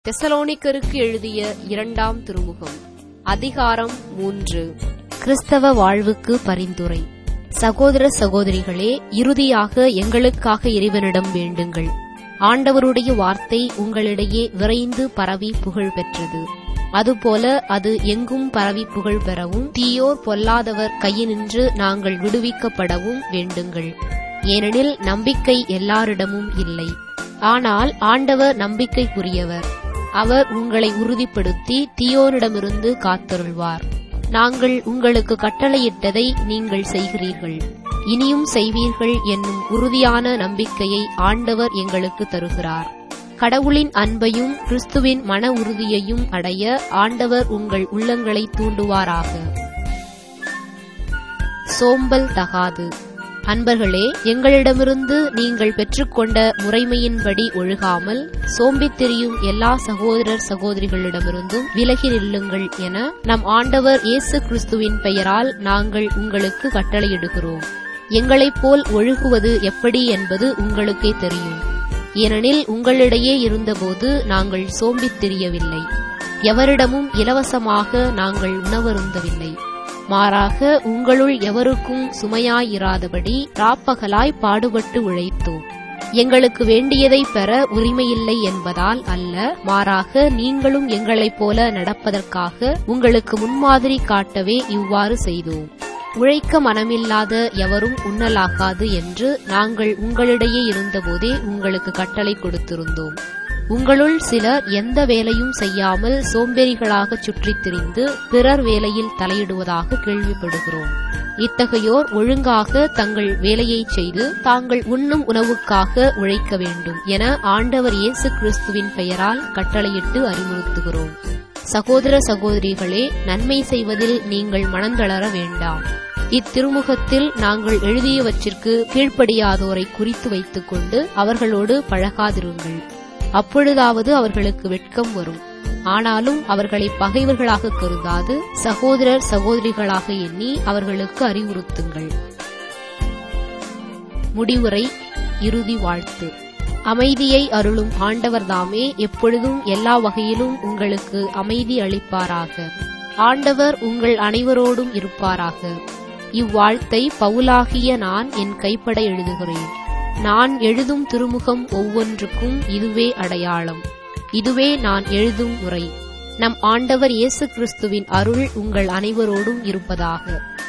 தெசலோனிக்கருக்கு எழுதிய இரண்டாம் திருமுகம் அதிகாரம் மூன்று கிறிஸ்தவ வாழ்வுக்கு பரிந்துரை சகோதர சகோதரிகளே இறுதியாக எங்களுக்காக இறைவனிடம் வேண்டுங்கள் ஆண்டவருடைய வார்த்தை உங்களிடையே விரைந்து பரவி புகழ் பெற்றது அதுபோல அது எங்கும் பரவி புகழ் பெறவும் தீயோர் பொல்லாதவர் கையினின்று நாங்கள் விடுவிக்கப்படவும் வேண்டுங்கள் ஏனெனில் நம்பிக்கை எல்லாரிடமும் இல்லை ஆனால் ஆண்டவர் நம்பிக்கைக்குரியவர் அவர் உங்களை உறுதிப்படுத்தி தீயோரிடமிருந்து காத்தருள்வார் நாங்கள் உங்களுக்கு கட்டளையிட்டதை நீங்கள் செய்கிறீர்கள் இனியும் செய்வீர்கள் என்னும் உறுதியான நம்பிக்கையை ஆண்டவர் எங்களுக்கு தருகிறார் கடவுளின் அன்பையும் கிறிஸ்துவின் மன உறுதியையும் அடைய ஆண்டவர் உங்கள் உள்ளங்களை தூண்டுவாராக சோம்பல் தகாது அன்பர்களே எங்களிடமிருந்து நீங்கள் பெற்றுக்கொண்ட முறைமையின்படி ஒழுகாமல் சோம்பித் திரியும் எல்லா சகோதரர் சகோதரிகளிடமிருந்தும் விலகி நில்லுங்கள் என நம் ஆண்டவர் இயேசு கிறிஸ்துவின் பெயரால் நாங்கள் உங்களுக்கு கட்டளையிடுகிறோம் எங்களைப் போல் ஒழுகுவது எப்படி என்பது உங்களுக்கே தெரியும் ஏனெனில் உங்களிடையே இருந்தபோது நாங்கள் சோம்பித் திரியவில்லை எவரிடமும் இலவசமாக நாங்கள் உணவருந்தவில்லை மாறாக உங்களுள் எவருக்கும் சுமையாயிராதபடி ராப்பகலாய் பாடுபட்டு உழைத்தோம் எங்களுக்கு வேண்டியதை பெற உரிமையில்லை என்பதால் அல்ல மாறாக நீங்களும் எங்களைப் போல நடப்பதற்காக உங்களுக்கு முன்மாதிரி காட்டவே இவ்வாறு செய்தோம் உழைக்க மனமில்லாத எவரும் உண்ணலாகாது என்று நாங்கள் உங்களிடையே இருந்தபோதே உங்களுக்கு கட்டளை கொடுத்திருந்தோம் உங்களுள் சிலர் எந்த வேலையும் செய்யாமல் சோம்பேறிகளாக சுற்றித் திரிந்து பிறர் வேலையில் தலையிடுவதாக கேள்விப்படுகிறோம் இத்தகையோர் ஒழுங்காக தங்கள் வேலையைச் செய்து தாங்கள் உண்ணும் உணவுக்காக உழைக்க வேண்டும் என ஆண்டவர் இயேசு கிறிஸ்துவின் பெயரால் கட்டளையிட்டு அறிவுறுத்துகிறோம் சகோதர சகோதரிகளே நன்மை செய்வதில் நீங்கள் மனந்தளர வேண்டாம் இத்திருமுகத்தில் நாங்கள் எழுதியவற்றிற்கு கீழ்ப்படியாதோரை குறித்து வைத்துக்கொண்டு அவர்களோடு பழகாதிருங்கள் அப்பொழுதாவது அவர்களுக்கு வெட்கம் வரும் ஆனாலும் அவர்களை பகைவர்களாக கருதாது சகோதரர் சகோதரிகளாக எண்ணி அவர்களுக்கு அறிவுறுத்துங்கள் முடிவுரை இறுதி வாழ்த்து அமைதியை அருளும் ஆண்டவர்தாமே எப்பொழுதும் எல்லா வகையிலும் உங்களுக்கு அமைதி அளிப்பாராக ஆண்டவர் உங்கள் அனைவரோடும் இருப்பாராக இவ்வாழ்த்தை பவுலாகிய நான் என் கைப்பட எழுதுகிறேன் நான் எழுதும் திருமுகம் ஒவ்வொன்றுக்கும் இதுவே அடையாளம் இதுவே நான் எழுதும் முறை நம் ஆண்டவர் இயேசு கிறிஸ்துவின் அருள் உங்கள் அனைவரோடும் இருப்பதாக